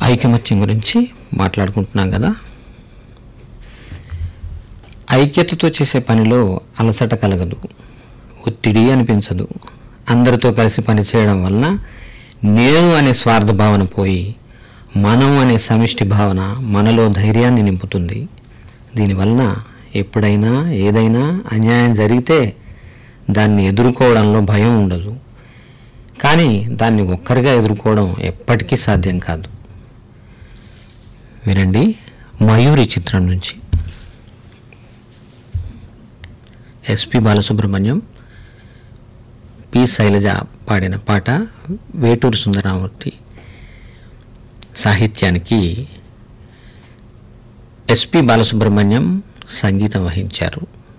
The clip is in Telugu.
ఐకమత్యం గురించి మాట్లాడుకుంటున్నాం కదా ఐక్యతతో చేసే పనిలో అలసట కలగదు ఒత్తిడి అనిపించదు అందరితో కలిసి పనిచేయడం వలన నేను అనే స్వార్థ భావన పోయి మనం అనే సమిష్టి భావన మనలో ధైర్యాన్ని నింపుతుంది దీనివలన ఎప్పుడైనా ఏదైనా అన్యాయం జరిగితే దాన్ని ఎదుర్కోవడంలో భయం ఉండదు కానీ దాన్ని ఒక్కరిగా ఎదుర్కోవడం ఎప్పటికీ సాధ్యం కాదు వినండి మయూరి చిత్రం నుంచి ఎస్పి బాలసుబ్రహ్మణ్యం పి శైలజ పాడిన పాట వేటూరు సుందరామూర్తి సాహిత్యానికి ఎస్పి బాలసుబ్రహ్మణ్యం సంగీతం వహించారు